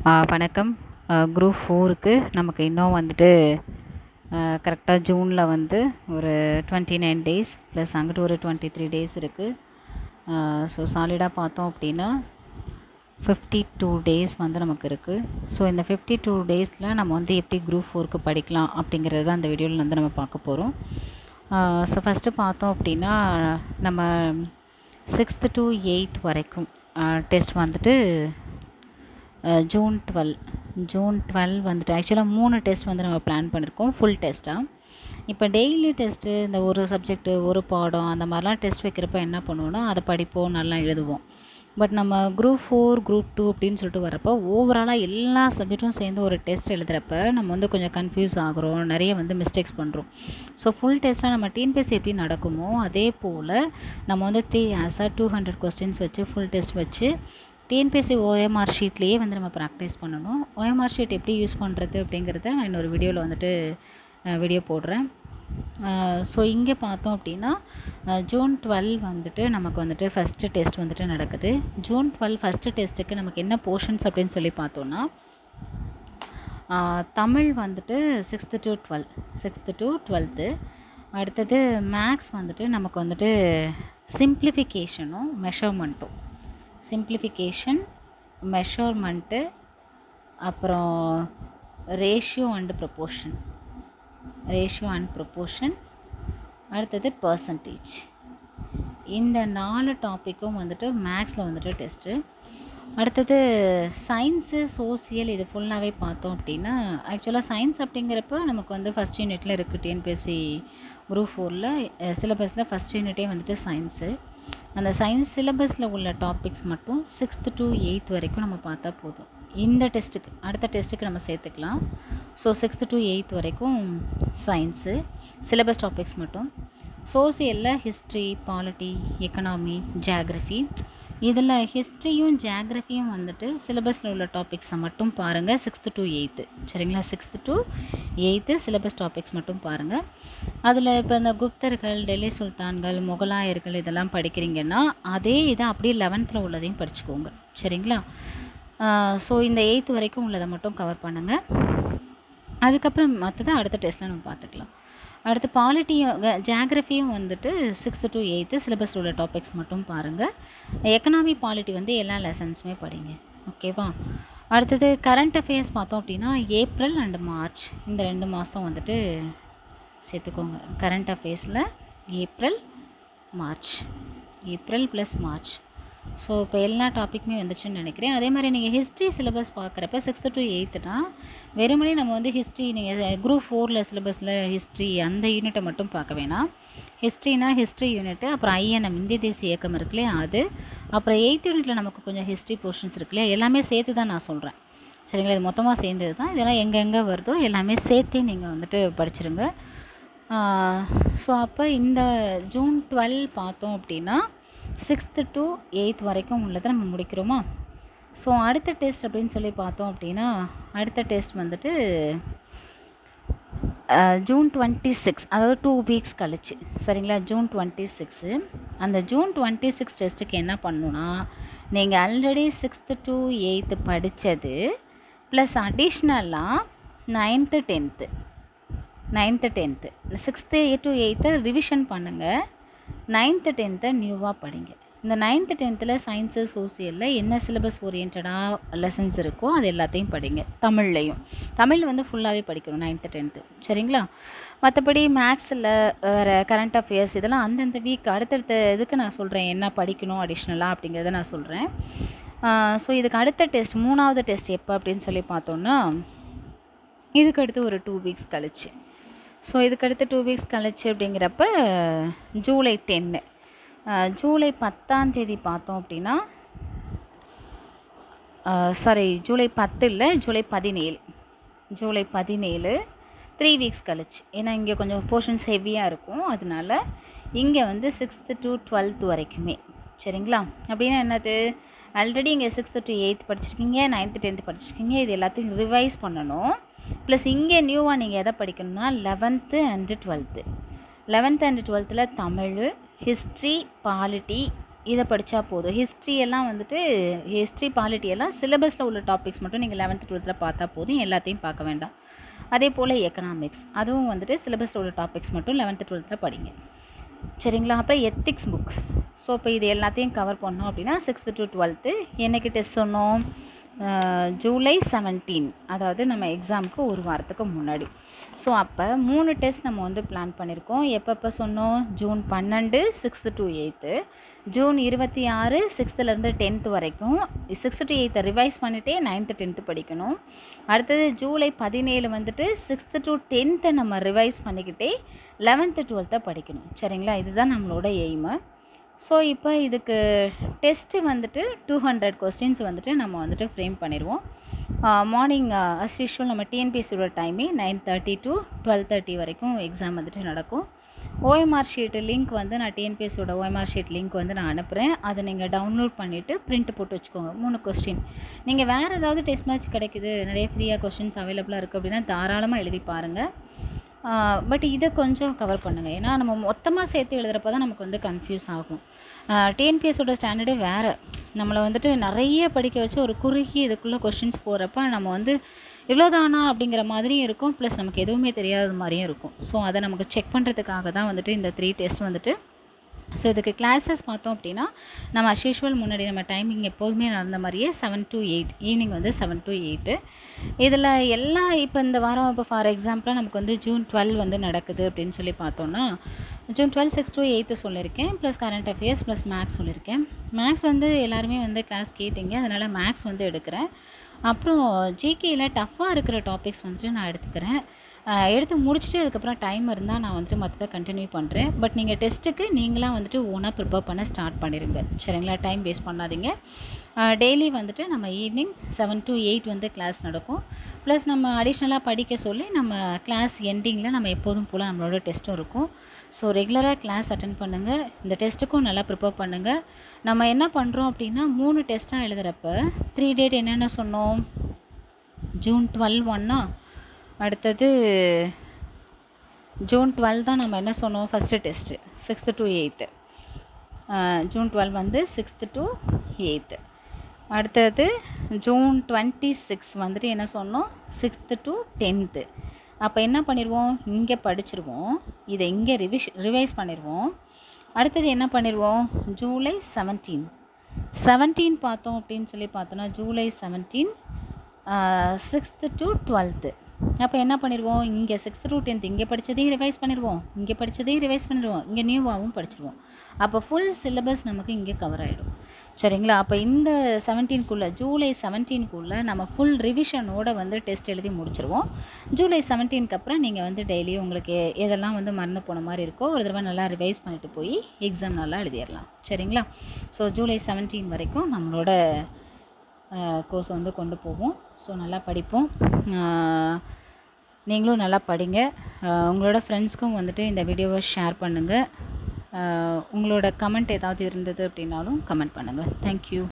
வணக்கம் குரூப் ஃபோருக்கு நமக்கு இன்னும் வந்துட்டு கரெக்டாக ஜூனில் வந்து ஒரு டுவெண்ட்டி நைன் டேஸ் ப்ளஸ் அங்கிட்டு ஒரு டுவெண்ட்டி த்ரீ டேஸ் இருக்குது ஸோ சாலிடாக பார்த்தோம் அப்படின்னா ஃபிஃப்டி டூ டேஸ் வந்து நமக்கு இருக்குது ஸோ இந்த ஃபிஃப்டி டூ டேஸில் நம்ம வந்து எப்படி குரூப் ஃபோருக்கு படிக்கலாம் அப்படிங்கிறது தான் இந்த வீடியோவில் வந்து நம்ம பார்க்க போகிறோம் ஸோ ஃபஸ்ட்டு பார்த்தோம் அப்படின்னா நம்ம சிக்ஸ்த்து டு எயித் வரைக்கும் டெஸ்ட் வந்துட்டு ஜூன் டுவெல் ஜூன் டுவெல் வந்துட்டு ஆக்சுவலாக மூணு டெஸ்ட் வந்து நம்ம பிளான் பண்ணியிருக்கோம் ஃபுல் டெஸ்ட்டாக இப்போ டெய்லி டெஸ்ட்டு இந்த ஒரு சப்ஜெக்ட்டு ஒரு பாடம் அந்த மாதிரிலாம் டெஸ்ட் வைக்கிறப்ப என்ன பண்ணுவோன்னா அதை படிப்போம் நல்லா எழுதுவோம் பட் நம்ம குரூப் ஃபோர் குரூப் டூ அப்படின்னு சொல்லிட்டு வரப்போ ஓவராலாக எல்லா சப்ஜெக்ட்டும் சேர்ந்து ஒரு டெஸ்ட் எழுதுகிறப்ப நம்ம வந்து கொஞ்சம் கன்ஃபியூஸ் ஆகிறோம் நிறைய வந்து மிஸ்டேக்ஸ் பண்ணுறோம் ஸோ ஃபுல் டெஸ்ட்டாக நம்ம டிஎன்பிஎஸ்சி எப்படி நடக்குமோ அதே போல் நம்ம வந்து த்ரீ ஆஸாக டூ ஹண்ட்ரட் கொஸ்டின்ஸ் வச்சு ஃபுல் டெஸ்ட் வச்சு டிஎன்பிஎஸ்சி ஓஎம்ஆர் ஷீட்லேயே வந்து நம்ம ப்ராக்டிஸ் பண்ணணும் ஓஎம்ஆர் ஷீட் எப்படி யூஸ் பண்ணுறது அப்படிங்கிறத நான் இன்னொரு வீடியோவில் வந்துட்டு வீடியோ போடுறேன் ஸோ இங்கே பார்த்தோம் அப்படின்னா ஜூன் டுவெல் வந்துட்டு நமக்கு வந்துட்டு ஃபஸ்ட்டு டெஸ்ட் வந்துட்டு நடக்குது ஜூன் டுவெல் ஃபஸ்ட்டு டெஸ்ட்டுக்கு நமக்கு என்ன போர்ஷன்ஸ் அப்படின்னு சொல்லி பார்த்தோன்னா தமிழ் வந்துட்டு sixth to twelve sixth to twelfth அடுத்தது மேக்ஸ் வந்துட்டு நமக்கு வந்துட்டு சிம்ப்ளிஃபிகேஷனும் மெஷர்மெண்ட்டும் சிம்ப்ளிஃபிகேஷன் மெஷர்மெண்ட்டு அப்புறம் ratio and proportion ratio and proportion அடுத்தது பர்சன்டேஜ் இந்த நாலு டாப்பிக்கும் வந்துட்டு மேக்ஸில் வந்துட்டு டெஸ்ட்டு அடுத்தது சயின்ஸு சோசியல் இது ஃபுல்லாகவே பார்த்தோம் அப்படின்னா ஆக்சுவலாக சயின்ஸ் அப்படிங்கிறப்ப நமக்கு வந்து ஃபஸ்ட் யூனிட்டில் இருக்குது டிஎன்பிஎஸ்சி குரூப் ஃபோரில் சிலபஸில் ஃபஸ்ட் யூனிட்டே வந்துட்டு சயின்ஸு அந்த சயின்ஸ் சிலபஸில் உள்ள டாபிக்ஸ் மட்டும் சிக்ஸ்த்து டு எயித் வரைக்கும் நம்ம பார்த்தா போதும் இந்த டெஸ்ட்டுக்கு அடுத்த டெஸ்ட்டுக்கு நம்ம சேர்த்துக்கலாம் ஸோ சிக்ஸ்த்து டு எயித் வரைக்கும் சயின்ஸு சிலபஸ் டாபிக்ஸ் மட்டும் சோசியலில் ஹிஸ்ட்ரி பாலிட்டி எக்கனாமி ஜியாகிரஃபி இதில் ஹிஸ்ட்ரியும் ஜியாகிரஃபியும் வந்துட்டு சிலபஸில் உள்ள டாபிக்ஸை மட்டும் பாருங்கள் சிக்ஸ்த்து டு எயித்து சரிங்களா sixth to eighth syllabus topics மட்டும் பாருங்கள் அதில் இப்போ இந்த குப்தர்கள் டெல்லி சுல்தான்கள் முகலாயர்கள் இதெல்லாம் படிக்கிறீங்கன்னா அதே இதை அப்படியே லெவன்த்தில் உள்ளதையும் படிச்சுக்கோங்க சரிங்களா ஸோ இந்த எயித்து வரைக்கும் உள்ளதை மட்டும் கவர் பண்ணுங்கள் அதுக்கப்புறம் மற்றதை அடுத்த டெஸ்ட்டில் நம்ம பார்த்துக்கலாம் அடுத்து பாலிட்டியும் ஜியாகிரஃபியும் வந்துட்டு சிக்ஸ்த்து டு எயித்து சிலபஸில் உள்ள டாபிக்ஸ் மட்டும் பாருங்கள் எக்கனாமி பாலிட்டி வந்து எல்லா லெசன்ஸுமே படிங்க ஓகேவா அடுத்தது கரண்ட் அஃபேர்ஸ் பார்த்தோம் அப்படின்னா ஏப்ரல் அண்டு மார்ச் இந்த ரெண்டு மாதம் வந்துட்டு சேர்த்துக்கோங்க கரண்ட் அஃபேர்ஸில் April March April plus March so இப்போ எல்லா டாப்பிக்குமே வந்துச்சுன்னு நினைக்கிறேன் அதே மாதிரி நீங்கள் ஹிஸ்ட்ரி சிலபஸ் பார்க்குறப்ப சிக்ஸ்த்து டு எயித்துனா வெறுமனே நம்ம வந்து ஹிஸ்ட்ரி நீங்கள் குரூப் ஃபோரில் சிலபஸில் ஹிஸ்ட்ரி அந்த யூனிட்டை மட்டும் பார்க்க வேணாம் ஹிஸ்ட்ரினா ஹிஸ்ட்ரி யூனிட்டு அப்புறம் ஐஎன்எம் இந்திய தேசிய இயக்கம் இருக்குல்லையே அது அப்புறம் எயித் யூனிட்டில் நமக்கு கொஞ்சம் ஹிஸ்ட்ரி போர்ஷன்ஸ் இருக்குல்லையா எல்லாமே சேர்த்து தான் நான் சொல்கிறேன் சரிங்களா இது மொத்தமாக சேர்ந்தது தான் இதெல்லாம் எங்கெங்கே வருதோ எல்லாமே சேர்த்தே நீங்கள் வந்துட்டு படிச்சிருங்க ஸோ அப்போ இந்த ஜூன் டுவெல் பார்த்தோம் அப்படின்னா சிக்ஸ்த்து டு எயித் வரைக்கும் உள்ளதை நம்ம முடிக்கிறோமா ஸோ அடுத்த டெஸ்ட் அப்படின்னு சொல்லி பார்த்தோம் அப்படின்னா அடுத்த டெஸ்ட் வந்துட்டு ஜூன் டுவெண்ட்டி சிக்ஸ் அதாவது டூ வீக்ஸ் கழிச்சு சரிங்களா ஜூன் டுவெண்ட்டி சிக்ஸு அந்த ஜூன் டுவெண்ட்டி சிக்ஸ் டெஸ்ட்டுக்கு என்ன பண்ணணுன்னா நீங்கள் ஆல்ரெடி சிக்ஸ்த்து டு எயித்து படித்தது ப்ளஸ் அடிஷ்னலாக ninth tenth ninth tenth sixth to எயித்தை ரிவிஷன் பண்ணுங்கள் நைன்த்து டென்த்தை நியூவாக படிங்க இந்த நைன்த்து டென்த்தில் சயின்ஸு சோசியலில் என்ன சிலபஸ் ஓரியன்டாக லெசன்ஸ் இருக்கோ அது எல்லாத்தையும் படிங்க தமிழ்லையும் தமிழ் வந்து ஃபுல்லாகவே படிக்கணும் நைன்த்து டென்த்து சரிங்களா மற்றபடி மேக்ஸில் வேறு கரண்ட் அஃபேர்ஸ் இதெல்லாம் அந்தந்த வீக் அடுத்தடுத்த இதுக்கு நான் சொல்கிறேன் என்ன படிக்கணும் அடிஷ்னலாக அப்படிங்கிறத நான் சொல்கிறேன் ஸோ இதுக்கு அடுத்த டெஸ்ட் மூணாவது டெஸ்ட் எப்போ அப்படின்னு சொல்லி பார்த்தோன்னா இதுக்கு அடுத்து ஒரு டூ வீக்ஸ் கழிச்சு ஸோ இதுக்கடுத்து டூ வீக்ஸ் கழிச்சு அப்படிங்கிறப்ப ஜூலை டென்னு ஜூலை பத்தாம் தேதி பார்த்தோம் அப்படின்னா சாரி ஜூலை பத்து இல்லை ஜூலை பதினேழு ஜூலை பதினேழு த்ரீ வீக்ஸ் கழிச்சு ஏன்னா இங்கே கொஞ்சம் போர்ஷன்ஸ் ஹெவியாக இருக்கும் அதனால இங்கே வந்து சிக்ஸ்த்து டு டுவெல்த் வரைக்குமே சரிங்களா அப்படின்னா என்னது ஆல்ரெடி இங்கே சிக்ஸ்த்து டு எயித் படிச்சிருக்கீங்க நைன்த்து டென்த்து படிச்சிருக்கீங்க இது எல்லாத்தையும் ரிவைஸ் பண்ணணும் ப்ளஸ் இங்கே நியூவாக நீங்கள் எதை படிக்கணும்னா eleventh and twelfth eleventh and டுவெல்த்தில் தமிழ் ஹிஸ்ட்ரி பாலிட்டி இதை படித்தா போதும் ஹிஸ்ட்ரி எல்லாம் வந்துட்டு ஹிஸ்ட்ரி பாலிட்டி எல்லாம் சிலபஸில் உள்ள டாபிக்ஸ் மட்டும் நீங்கள் லெவன்த்து டுவெல்த்தில் பார்த்தா போதும் எல்லாத்தையும் பார்க்க வேண்டாம் அதே போல் எக்கனாமிக்ஸ் அதுவும் வந்துட்டு சிலபஸில் உள்ள டாபிக்ஸ் மட்டும் லெவன்த்து டுவெல்த்தில் படிங்க சரிங்களா அப்புறம் எத்திக்ஸ் புக் ஸோ இப்போ இது எல்லாத்தையும் கவர் பண்ணோம் அப்படின்னா சிக்ஸ்த்து டு டுவெல்த்து என்னைக்கு டெஸ்ட் சொன்னோம் ஜூலை செவன்டீன் அதாவது நம்ம எக்ஸாமுக்கு ஒரு வாரத்துக்கு முன்னாடி ஸோ அப்போ மூணு டெஸ்ட் நம்ம வந்து பிளான் பண்ணியிருக்கோம் எப்பப்போ சொன்னோம் ஜூன் பன்னெண்டு சிக்ஸ்த்து டு எயித்து ஜூன் இருபத்தி ஆறு சிக்ஸ்த்துலேருந்து டென்த்து வரைக்கும் சிக்ஸ்த்து டு எயித்தை ரிவைஸ் பண்ணிவிட்டே நைன்த்து டென்த்து படிக்கணும் அடுத்தது ஜூலை பதினேழு வந்துட்டு சிக்ஸ்த்து டு டென்த்தை நம்ம ரிவைஸ் பண்ணிக்கிட்டே லெவன்த்து டுவெல்த்தை படிக்கணும் சரிங்களா இதுதான் நம்மளோட எய்மு ஸோ இப்போ இதுக்கு டெஸ்ட்டு வந்துட்டு டூ ஹண்ட்ரட் கொஸ்டின்ஸ் வந்துட்டு நம்ம வந்துட்டு ஃப்ரேம் பண்ணிடுவோம் மார்னிங் அஸ் யூஷுவல் நம்ம டிஎன்பிஎஸ்சியோட டைமே nine thirty to twelve thirty வரைக்கும் எக்ஸாம் வந்துட்டு நடக்கும் ஓஎம்ஆர் ஷீட்டு லிங்க் வந்து நான் டிஎன்பிஎஸ்சியோட ஓஎம்ஆர் ஷீட் லிங்க் வந்து நான் அனுப்புகிறேன் அதை நீங்கள் டவுன்லோட் பண்ணிவிட்டு பிரிண்ட் போட்டு வச்சுக்கோங்க மூணு கொஸ்டின் நீங்கள் வேறு ஏதாவது டெஸ்ட் மேட்ச் கிடைக்குது நிறைய ஃப்ரீயாக கொஸ்டின்ஸ் அவைலபிளாக இருக்குது அப்படின்னா தாராளமாக எழுதி பாருங்கள் பட் இதை கொஞ்சம் கவர் பண்ணுங்கள் ஏன்னா நம்ம மொத்தமாக சேர்த்து எழுதுகிறப்ப தான் நமக்கு வந்து கன்ஃபியூஸ் ஆகும் டிஎன்பிஎஸோட ஸ்டாண்டர்டே வேறு நம்மளை வந்துட்டு நிறைய படிக்க வச்சு ஒரு குறுகி இதுக்குள்ளே கொஷின்ஸ் போகிறப்ப நம்ம வந்து இவ்வளோதானா அப்படிங்கிற மாதிரியும் இருக்கும் ப்ளஸ் நமக்கு எதுவுமே தெரியாத மாதிரியும் இருக்கும் ஸோ அதை நமக்கு செக் பண்ணுறதுக்காக தான் வந்துட்டு இந்த த்ரீ டெஸ்ட் வந்துட்டு ஸோ இதுக்கு கிளாஸஸ் பார்த்தோம் அப்படின்னா நம்ம அஸ் யூஷுவல் முன்னாடி நம்ம டைமிங் எப்போதுமே நடந்த மாதிரியே செவன் டு எயிட் ஈவினிங் வந்து செவன் டு எயிட்டு இதில் எல்லா இப்போ இந்த வாரம் இப்போ ஃபார் எக்ஸாம்பிளாக நமக்கு வந்து ஜூன் டுவெல் வந்து நடக்குது அப்படின்னு சொல்லி பார்த்தோன்னா June twelve six to eighth சொல்லியிருக்கேன் plus current affairs plus maths சொல்லியிருக்கேன் மேக்ஸ் வந்து எல்லாருமே வந்து கிளாஸ் கேட்டிங்க அதனால் மேக்ஸ் வந்து எடுக்கிறேன் அப்புறம் ஜிகேயில் டஃப்பாக இருக்கிற டாபிக்ஸ் வந்துட்டு நான் எடுத்துக்கிறேன் எடுத்து முடிச்சுட்டு அதுக்கப்புறம் டைம் இருந்தால் நான் வந்துட்டு மற்றதை கண்டினியூ பண்ணுறேன் பட் நீங்கள் டெஸ்ட்டுக்கு நீங்களாக வந்துட்டு ஓனாக ப்ரிப்பேர் பண்ண ஸ்டார்ட் பண்ணிடுங்க சரிங்களா டைம் வேஸ்ட் பண்ணாதீங்க டெய்லி வந்துட்டு நம்ம ஈவினிங் செவன் டு எயிட் வந்து கிளாஸ் நடக்கும் ப்ளஸ் நம்ம அடிஷ்னலாக படிக்க சொல்லி நம்ம கிளாஸ் எண்டிங்கில் நம்ம எப்போதும் போல் நம்மளோட டெஸ்ட்டும் இருக்கும் ஸோ ரெகுலராக கிளாஸ் அட்டன் பண்ணுங்கள் இந்த டெஸ்ட்டுக்கும் நல்லா ப்ரிப்பேர் பண்ணுங்கள் நம்ம என்ன பண்ணுறோம் அப்படின்னா மூணு டெஸ்ட்டாக எழுதுகிறப்ப த்ரீ டேட் என்னென்ன சொன்னோம் ஜூன் டுவெல் ஒன்னா அடுத்தது ஜூன் டுவெல் தான் நம்ம என்ன சொன்னோம் first test sixth to eighth June twelve வந்து சிக்ஸ்த்து டு எயித்து அடுத்தது ஜூன் டுவெண்ட்டி சிக்ஸ் வந்துட்டு என்ன சொன்னோம் சிக்ஸ்த்து டு டென்த்து அப்போ என்ன பண்ணிடுவோம் இங்கே படிச்சிருவோம் இதை இங்கே ரிவிஷ் ரிவைஸ் பண்ணிடுவோம் அடுத்தது என்ன பண்ணிடுவோம் ஜூலை செவன்டீன் செவன்டீன் பார்த்தோம் அப்படின்னு சொல்லி பார்த்தோன்னா July seventeen sixth to twelfth அப்போ என்ன பண்ணிடுவோம் இங்கே சிக்ஸ்த்து டு டென்த் இங்கே படித்ததையும் ரிவைஸ் பண்ணிடுவோம் இங்கே படித்ததையும் ரிவைஸ் பண்ணிடுவோம் இங்கே நியூவாகவும் படிச்சிருவோம் அப்போ ஃபுல் சிலபஸ் நமக்கு இங்கே கவர் ஆகிடும் சரிங்களா அப்போ இந்த செவன்டீன்குள்ளே ஜூலை செவன்டீன்குள்ளே நம்ம ஃபுல் ரிவிஷனோட வந்து டெஸ்ட் எழுதி முடிச்சிருவோம் ஜூலை செவன்டீனுக்கு அப்புறம் நீங்கள் வந்து டெய்லியும் உங்களுக்கு எதெல்லாம் வந்து மறந்து போன மாதிரி இருக்கோ ஒரு தடவை நல்லா ரிவைஸ் பண்ணிட்டு போய் எக்ஸாம் நல்லா எழுதிடலாம் சரிங்களா ஸோ ஜூலை செவன்டீன் வரைக்கும் நம்மளோட கோர்ஸ் வந்து கொண்டு போவோம் ஸோ நல்லா படிப்போம் நீங்களும் நல்லா படிங்க உங்களோட ஃப்ரெண்ட்ஸ்க்கும் வந்துட்டு இந்த வீடியோவை ஷேர் பண்ணுங்கள் உங்களோட கமெண்ட் ஏதாவது இருந்தது அப்படின்னாலும் கமெண்ட் பண்ணுங்கள் தேங்க்யூ